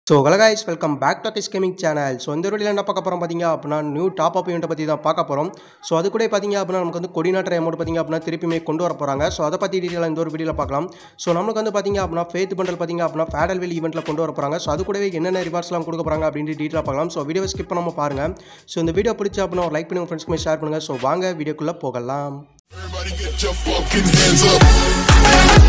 So கலகாய்ஸ் welcome back to this gaming channel so இந்த வீடியோவில் என்ன பார்க்க போகிறோம் பார்த்தீங்க அப்படின்னா நியூ டாப் அப் யூனிட்டை பற்றி தான் பார்க்க போகிறோம் ஸோ அது கூட பார்த்தீங்க அப்படின்னா நமக்கு வந்து கொடிநாட்டர் அமௌண்ட் பார்த்தீங்க அப்படின்னா திருப்பியுமே கொண்டு வர போகிறாங்க ஸோ அதை பற்றி டீட்டெயிலாக இந்த ஒரு வீடியோவில் பார்க்கலாம் ஸோ நமக்கு வந்து பார்த்தீங்க அப்படின்னா ஃபேத் பண்டல் பார்த்தீங்க அப்படின்னா ஃபேடல் வெல் ஈவெண்ட்டில் கொண்டு வர போகிறாங்க ஸோ அது கூடவே என்னென்ன ரிவார்ட்ஸ்லாம் கொடுக்க போகிறாங்க அப்படின்ட்டு டீட்டெயிலாக பார்க்கலாம் ஸோ வீடியோ ஸ்கிப் பண்ணாமல் பாருங்கள் ஸோ இந்த வீடியோ பிடிச்சா அப்படின்னா ஒரு லைக் பண்ணி உங்கள் ஃப்ரெண்ட்ஸ்க்குமே ஷேர் பண்ணுங்கள் ஸோ வாங்க வீடியோக்குள்ளே போகலாம் Everybody get your fucking hands up.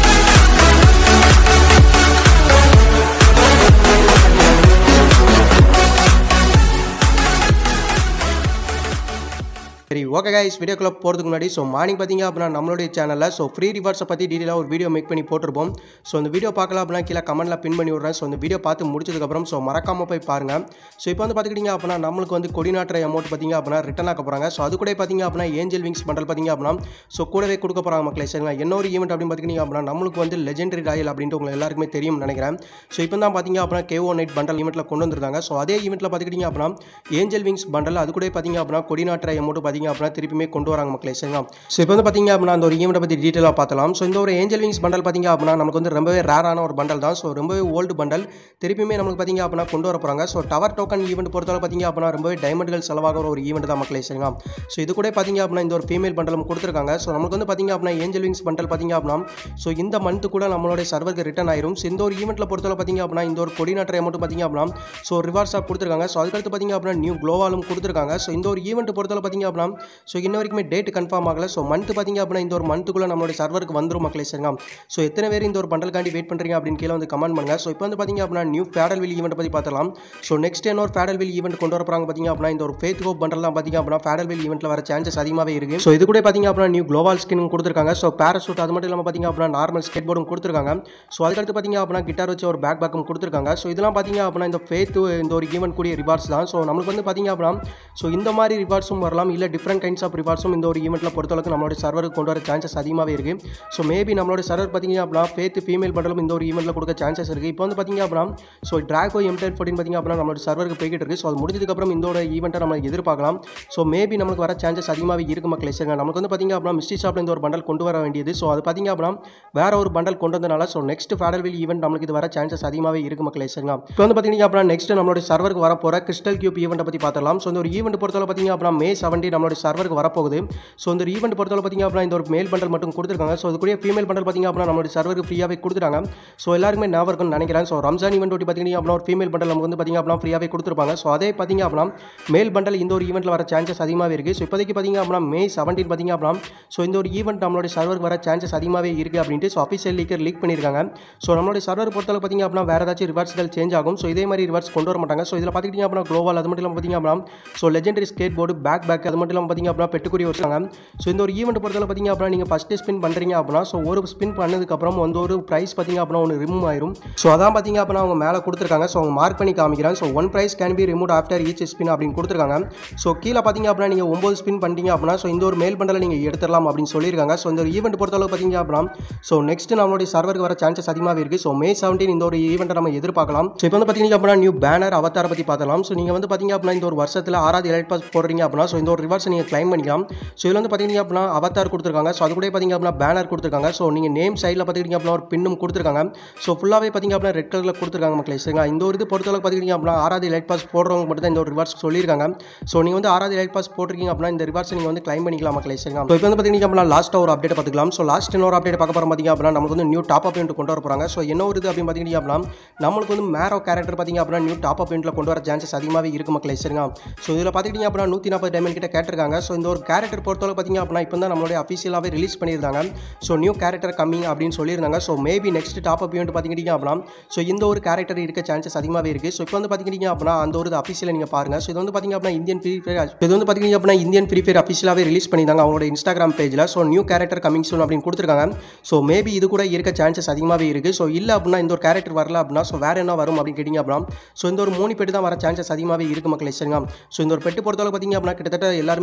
சரி ஓகே கைஸ் வீடியோக்குள்ளே போகிறதுக்கு முன்னாடி ஸோ மார்னிங் பார்த்தீங்க அப்படின்னா நம்மளுடைய சேனலில் ஸோ ஃப்ரீ ரிவார்ட்ஸை பற்றி டீட்டெயிலாக ஒரு வீடியோ மேக் பண்ணி போட்டிருப்போம் ஸோ அந்த வீடியோ பார்க்கலாம் அப்படின்னா கீழே கமெண்ட்டில் பின் பண்ணி விட்றேன் ஸோ அந்த வீடியோ பார்த்து முடிச்சதுக்கப்புறம் ஸோ மறக்காமல் போய் பாருங்கள் ஸோ இப்போ வந்து பார்த்துக்கிட்டிங்க அப்படின்னா நம்மளுக்கு வந்து கொடிநாட்டுற அமௌண்ட் பார்த்தீங்க அப்படின்னா ரிட்டன் ஆக்க போகிறாங்க ஸோ அது கூட பார்த்தீங்க அப்படின்னா ஏஞ்சல் விங்ஸ் பண்டல் பார்த்தீங்க அப்படின்னா ஸோ கூடவே கொடுக்க போகிறாங்க மக்களே சரிங்களா என்ன ஒரு ஈவெண்ட் அப்படின்னு பார்த்துக்கிட்டிங்க அப்படின்னா நம்மளுக்கு வந்து லெஜெண்டரி ராயல் அப்படின்ட்டு உங்களுக்கு எல்லாருக்குமே தெரியும் நினைக்கிறேன் ஸோ இப்போ தான் பார்த்தீங்க அப்படின்னா கேஓ நைட் பண்டல் ஈவெண்ட்டில் கொண்டு வந்திருக்காங்க ஸோ அதே ஈவெண்ட்டில் பார்த்துக்கிட்டிங்க அப்படின்னா ஏஞ்சல் விங்ஸ் பண்டல் அது கூட பார்த்தீங்க அப்படின்னா கொடிநாட்டுற அமௌண்ட் பார்த்தீங்க அப்படின்னா திருப்பியுமே கொண்டு வராங்க மக்களே சரிங்களா ஸோ இப்போ வந்து பார்த்தீங்க அப்படின்னா அந்த ஒரு ஈவெண்ட்டை பற்றி டீட்டெயிலாக பார்த்தலாம் ஸோ இந்த ஒரு ஏஞ்சல் விங்ஸ் பண்டல் பார்த்தீங்க அப்படின்னா நமக்கு வந்து ரொம்பவே ரேரான ஒரு பண்டல் தான் ஸோ ரொம்பவே ஓல்டு பண்டல் திருப்பியுமே நமக்கு பார்த்தீங்க அப்படின்னா கொண்டு வர போகிறாங்க ஸோ டவர் டோக்கன் ஈவெண்ட் பொறுத்தவரை பார்த்தீங்க அப்படின்னா ரொம்பவே டைமண்டுகள் செலவாகிற ஒரு ஈவெண்ட் தான் மக்களே சரிங்களா ஸோ இது கூட பார்த்தீங்க அப்படின்னா இந்த ஒரு ஃபீமேல் பண்டலும் கொடுத்துருக்காங்க ஸோ நமக்கு வந்து பார்த்தீங்க அப்படின்னா ஏஞ்சல் விங்ஸ் பண்டல் பார்த்தீங்க அப்படின்னா ஸோ இந்த மந்த் கூட நம்மளுடைய சர்வருக்கு ரிட்டன் ஆயிரும் ஸோ இந்த ஒரு ஈவெண்ட்டில் பொறுத்தவரை பார்த்தீங்க அப்படின்னா இந்த ஒரு கொடிநாட்டர் அமௌண்ட் பார்த்தீங்க அப்படின்னா ஸோ ரிவார்ஸாக கொடுத்துருக்காங்க ஸோ அதுக்கடுத்து பார்த்தீங்க அப்படின்னா நியூ க்ளோவாலும் கொடுத்துருக்காங்க ஸோ இந்த ஒரு ஈவெண்ட் பொறுத்தவரை பார்த்தீங்க அப்படின்னா ஸோ இன்ன வரைக்குமே டேட் கன்ஃபார்ம் ஆகல ஸோ மந்த் பார்த்தீங்க அப்படின்னா இந்த ஒரு மந்த்துக்குள்ளே நம்மளுடைய சர்வருக்கு வந்துரும் மக்களே சரிங்க ஸோ எத்தனை பேர் இந்த ஒரு பண்டலுக்காண்டி வெயிட் பண்ணுறீங்க அப்படின்னு கீழே வந்து கமெண்ட் பண்ணுங்க ஸோ இப்போ வந்து பார்த்தீங்க அப்படின்னா நியூ ஃபேடல் வில் ஈவெண்ட் பற்றி பார்த்தலாம் ஸோ நெக்ஸ்ட் என்ன ஒரு ஃபேடல் வில் ஈவெண்ட் கொண்டு வர போகிறாங்க பார்த்தீங்க அப்படின்னா இந்த ஒரு ஃபேத் ஹோப் பண்டல் தான் பார்த்தீங்க அப்படின்னா ஃபேடல் வில் ஈவெண்ட்டில் வர சான்சஸ் அதிகமாகவே இருக்கு ஸோ இது கூட பார்த்தீங்க அப்படின்னா நியூ குளோபால் ஸ்கின் கொடுத்துருக்காங்க ஸோ பேரசூட் அது மட்டும் இல்லாமல் பார்த்தீங்க அப்படின்னா நார்மல் ஸ்கேட் போர்டும் கொடுத்துருக்காங்க ஸோ அதுக்கடுத்து பார்த்தீங்க அப்படின்னா கிட்டார் வச்சு ஒரு பேக் பேக்கும் கொடுத்துருக்காங்க ஸோ இதெல்லாம் பார்த்தீங்க அப்படின்னா இந்த ஃபேத் இந்த ஒரு ஈவெண்ட் கூடிய ரிவார்ட்ஸ் தான் ஸோ நம்மளுக்கு வந்து பார்த்தீங்க அப்படின்னா ஸோ இந்த மாதிரி ரிவார்ட்ஸும் வரலாம் இல்லை டிஃப்ரெண்ட் கைண்ட்ஸ் ஆஃப் ரிவார்ட்ஸும் இந்த ஒரு ஈவெண்ட்டில் பொறுத்தளவுக்கு நம்மளோட சர்வருக்கு கொண்டு வர சான்சஸ் அதிகமாகவே இருக்குது ஸோ மேபி நம்மளோட சர்வர் பார்த்தீங்க அப்படின்னா ஃபேத் ஃபீமேல் பண்டலும் இந்த ஒரு ஈவெண்ட்டில் கொடுக்க சான்சஸ் இருக்குது இப்போ வந்து பார்த்தீங்க அப்படின்னா so Draco M ten fourteen பார்த்தீங்க அப்படின்னா நம்மளோட சர்வருக்கு போய்கிட்டு இருக்குது ஸோ அது முடிஞ்சதுக்கப்புறம் இந்த ஒரு ஈவெண்ட்டை நம்ம எதிர்பார்க்கலாம் ஸோ மேபி நமக்கு வர சான்சஸ் அதிகமாகவே இருக்கு மக்களே சரிங்க நமக்கு வந்து பார்த்தீங்க அப்படின்னா மிஸ்டி ஷாப்பில் இந்த ஒரு பண்டல் கொண்டு வர வேண்டியது ஸோ அது பார்த்தீங்க அப்படின்னா வேற ஒரு பண்டல் கொண்டு வந்தனால so next fatal will event நம்மளுக்கு இது வர சான்சஸ் அதிகமாகவே இருக்கு மக்களே சரிங்களா இப்போ வந்து பார்த்தீங்க அப்படின்னா நெக்ஸ்ட் நம்மளோட சர்வருக்கு வர போகிற கிறிஸ்டல் கியூப் ஈவெண்ட்டை பற்றி பார்த்தலாம் ஸோ இந்த ஒரு ஈவெண்ட் பொறுத்தவரை பார்த்தீங்க அப்படின்னா மே செவன்டி நம்மளோட சர்வருக்கு வரப்போகுது ஸோ இந்த ஒரு ஈவெண்ட் பொறுத்தவரை பார்த்தீங்க அப்படின்னா இந்த ஒரு மேல் பண்டல் மட்டும் கொடுத்துருக்காங்க ஸோ அதுக்குரிய ஃபீமேல் பண்டல் பார்த்தீங்க அப்படின்னா நம்மளோட சர்வருக்கு ஃப்ரீயாகவே கொடுத்துட்டாங்க ஸோ எல்லாருமே ஞாபகம் இருக்கும்னு நினைக்கிறேன் ஸோ ரம்ஜான் ஈவெண்ட் ஒட்டி பார்த்தீங்கன்னா அப்படின்னா ஒரு ஃபீமேல் பண்டல் நமக்கு வந்து பார்த்தீங்க அப்படின்னா ஃப்ரீயாகவே கொடுத்துருப்பாங்க ஸோ அதே பார்த்தீங்க அப்படின்னா மேல் பண்டல் இந்த ஒரு ஈவெண்ட்டில் வர சான்சஸ் அதிகமாகவே இருக்குது ஸோ இப்போதைக்கு பார்த்தீங்க அப்படின்னா மே செவன்டீன் பார்த்தீங்க அப்படின்னா ஸோ இந்த ஒரு ஈவெண்ட் நம்மளோட சர்வருக்கு வர சான்சஸ் அதிகமாகவே இருக்குது அப்படின்ட்டு ஸோ அஃபிஷியல் லீக்கர் லீக் பண்ணியிருக்காங்க ஸோ நம்மளோட சர்வர் பொறுத்தளவு பார்த்தீங்க அப்படின்னா வேறு ஏதாச்சும் ரிவர்ஸ்கள் சேஞ்ச் ஆகும் ஸோ இதே மாதிரி ரிவர்ஸ் கொண்டு வர மாட்டாங்க ஸோ இதில் பார்த்துக்கிட்டிங்க அப்படின்னா க்ளோவால் அது மட்டும் இல்லாமல் பார்த்தீங்க அப்படின்னா so legendary skateboard backpack அது மட்டும் இல்லாமல் பார்த்தீங்க அப்படின்னா பெட்டுக்குரிய வச்சாங்க ஸோ இந்த ஒரு ஈவெண்ட் பொறுத்தளவு பார்த்தீங்க அப்படின்னா நீங்கள் ஃபஸ்ட்டு ஸ்பின் பண்ணுறீங்க அப்படின்னா ஸோ ஒரு ஸ்பின் பண்ணதுக்கப்புறம் வந்து ஒரு ப்ரைஸ் பார்த்தீங்க அப்படின்னா ஒன்று ரிமூவ் ஆயிரும் ஸோ அதான் பார்த்தீங்க அப்படின்னா அவங்க மேலே கொடுத்துருக்காங்க ஸோ அவங்க மார்க் பண்ணி காமிக்கிறாங்க so one prize can be remove after each spin அப்படின்னு கொடுத்துருக்காங்க ஸோ கீழே பார்த்தீங்க அப்படின்னா நீங்கள் ஒம்பது ஸ்பின் பண்ணிட்டீங்க அப்படின்னா ஸோ இந்த ஒரு மேல் பண்டலை நீங்கள் எடுத்துடலாம் அப்படின்னு சொல்லியிருக்காங்க ஸோ இந்த ஒரு ஈவெண்ட் பொறுத்தளவு பார்த்தீங்க அப்படின்னா ஸோ நெக்ஸ்ட் நம்மளுடைய சர்வருக்கு வர சான்சஸ் அதிகமாகவே இருக்குது ஸோ மே செவன்டீன் இந்த ஒரு ஈவெண்ட்டை நம்ம எதிர்பார்க்கலாம் ஸோ இப்போ வந்து பார்த்தீங்க அப்படின்னா நியூ பேனர் அவதாரை பற்றி பார்த்தலாம் ஸோ நீங்கள் வந்து பார்த்தீங்க அப்படின்னா இந்த ஒரு வருஷத்தில் ஆறாவது எலைட் பாஸ் போடுறீங்க அப்படின்னா ஸோ இந்த ஒரு ரிவார்ட்ஸ் நீங்கள் கிளைம் பண்ணிக்கலாம் ஸோ இதில் வந்து பார்த்தீங்க அப்படின்னா அவதார் கொடுத்துருக்காங்க ஸோ அது கூட பார்த்தீங்க அப்படின்னா பேனர் கொடுத்துருக்காங்க ஸோ நீங்கள் நேம் சைடில் பார்த்துக்கிட்டீங்க அப்படின்னா ஒரு பின்னும் கொடுத்துருக்காங்க ஸோ ஃபுல்லாகவே பார்த்தீங்க அப்படின்னா ரெட் கலரில் கொடுத்துருக்காங்க மக்களே சரிங்களா இந்த ஒரு இது பொறுத்தளவுக்கு பார்த்துக்கிட்டீங்க அப்படின்னா ஆறாவது லைட் பாஸ் போடுறவங்க மட்டும் தான் இந்த ஒரு ரிவார்ட்ஸ் சொல்லியிருக்காங்க ஸோ நீங்கள் வந்து ஆறாவது லைட் பாஸ் போட்டிருக்கீங்க அப்படின்னா இந்த ரிவார்ட்ஸ் நீங்கள் வந்து கிளைம் பண்ணிக்கலாம் மக்களே சரிங்களா ஸோ இப்போ வந்து பார்த்தீங்க அப்படின்னா லாஸ்ட்டாக ஒரு அப்டேட் பார்த்துக்கலாம் ஸோ லாஸ்ட் இன்னொரு அப்டேட் பார்க்க போகிறோம் பார்த்தீங்க அப்படின்னா நமக்கு வந்து நியூ டாப் அப் கொண்டு வர போகிறாங்க ஸோ என்ன ஒரு இது அப்படின்னு பார்த்தீங்க அப்படின்னா நம்மளுக்கு வந்து மேரோ கேரக்டர் பார்த்தீங்க அப்படின்னா நியூ டாப் அப் கொண்டு வர சான்சஸ் அதிகமாகவே இருக்கு மக்களே சரிங்களா ஸோ இதில் பார்த்துக்கிட்டீங்க அப்படின்னா நூற்றி நாற்பது டைமண்ட் கிட்ட கேட்டிருக்காங்க ஸோ இந்த ஒரு கேரக்டர் பொறுத்தவரை பார்த்தீங்க அப்படின்னா இப்போ தான் நம்மளுடைய அஃபிஷியலாகவே ரிலீஸ் பண்ணியிருந்தாங்க ஸோ நியூ கேரக்டர் கம்மிங் அப்படின்னு சொல்லியிருந்தாங்க so maybe next top up event பார்த்துக்கிட்டீங்க அப்படின்னா ஸோ இந்த ஒரு கேரக்டர் இருக்க சான்சஸ் அதிகமாகவே இருக்குது ஸோ இப்போ வந்து பார்த்துக்கிட்டீங்க அப்படின்னா அந்த ஒரு அஃபிஷியல் நீங்கள் பாருங்கள் ஸோ இது வந்து பார்த்தீங்க அப்படின்னா இந்தியன் ஃப்ரீ ஃபயர் இது வந்து பார்த்தீங்க அப்படின்னா இந்தியன் ஃப்ரீ ஃபயர் அஃபிஷியலாகவே ரிலீஸ் பண்ணியிருந்தாங்க அவங்களோட இன்ஸ்டாகிராம் பேஜில் so new character coming soon அப்படின்னு கொடுத்துருக்காங்க ஸோ மேபி இது கூட இருக்க சான்சஸ் அதிகமாகவே இருக்குது ஸோ இல்லை அப்படின்னா இந்த ஒரு கேரக்டர் வரல அப்படின்னா ஸோ வேறு என்ன வரும் அப்படின்னு கேட்டிங்க அப்படின்னா ஸோ இந்த ஒரு மூணு பெட்டு தான் வர சான்சஸ் அதிகமாகவே இருக்குது மக்களே சரிங்க ஸோ இந்த ஒரு பெட்டு பொறுத்தளவு பார்த்தீங்க அப்படின்னா கிட்டத்தட்ட எல்லாருமே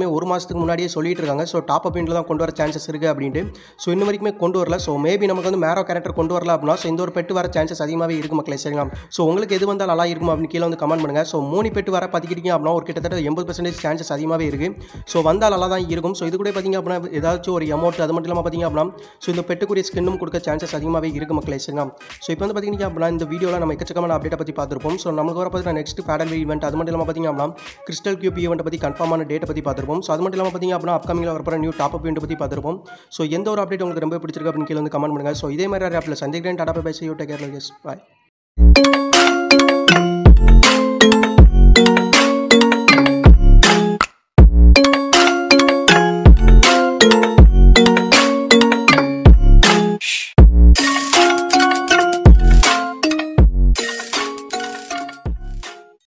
ஒரு மாதத்துக்கு முன்னாடியே சொல்லிட்டு இருக்காங்க ஸோ டாப் அப் தான் கொண்டு வர சான்சஸ் இருக்குது அப்படின்ட்டு ஸோ இன்ன வரைக்குமே கொண்டு வரல ஸோ மேபி நமக்கு வந்து மேரோ கேரக்டர் கொண்டு வரல அப்படின்னா ஸோ இந்த ஒரு பெட்டு வர சான்சஸ் அதிகமாகவே இருக்கு மக்களே சரிங்களா ஸோ உங்களுக்கு எது வந்தால் நல்லா இருக்கும் அப்படின்னு கீழே வந்து கமெண்ட் பண்ணுங்கள் ஸோ மூணு பெட்டு வர பார்த்துக்கிட்டீங்க அப்படின்னா ஒரு கிட்டத்தட்ட எண்பது பர்சன்டேஜ் சான்சஸ் அதிகமாகவே இருக்குது ஸோ வந்தால் நல்லா தான் இருக்கும் ஸோ இது கூட பார்த்தீங்க அப்படின்னா ஏதாச்சும் ஒரு அமௌண்ட் அது மட்டும் இல்லாமல் பார்த்தீங்க அப்படின்னா ஸோ இந்த பெட்டுக்குரிய ஸ்கின்னும் கொடுக்க சான்சஸ் அதிகமாகவே இருக்கு மக்களே சரிங்களா ஸோ இப்போ வந்து பார்த்தீங்க அப்படின்னா இந்த வீடியோவில் நம்ம எக்கச்சக்கமான அப்டேட்டை பற்றி பார்த்துருப்போம் ஸோ நமக்கு வர பார்த்தீங்கன்னா நெக்ஸ்ட் பேடல் ஈவெண்ட் அது மட்டும் இல்லாமல் பார்த்தீங்க அப்படின்னா கிறிஸ்டல் கியூப் ஈவெண்ட் பற்றி கன்ஃபார்மான டேட்டை பற்றி பார்த்துருப்போம் ஸோ அது மட்டும் இல்லாமல் பார்த்தீங்க அப்படின்னா அப்கமிங்கில் வரப்போகிற நியூ டாப் அப் ஈவெண்ட் பற்றி பார்த்துருப்போம் ஸோ எந்த ஒரு அப்டேட் உங்களுக்கு ரொம்ப பிடிச்சிருக்கு அப்படின்னு கீழே வந்து கமெண்ட் பண்ணுங்கள் ஸோ இதே மாதிரி ஆப்பில் சந்திக்கிறேன் tata bye bye see you take care bye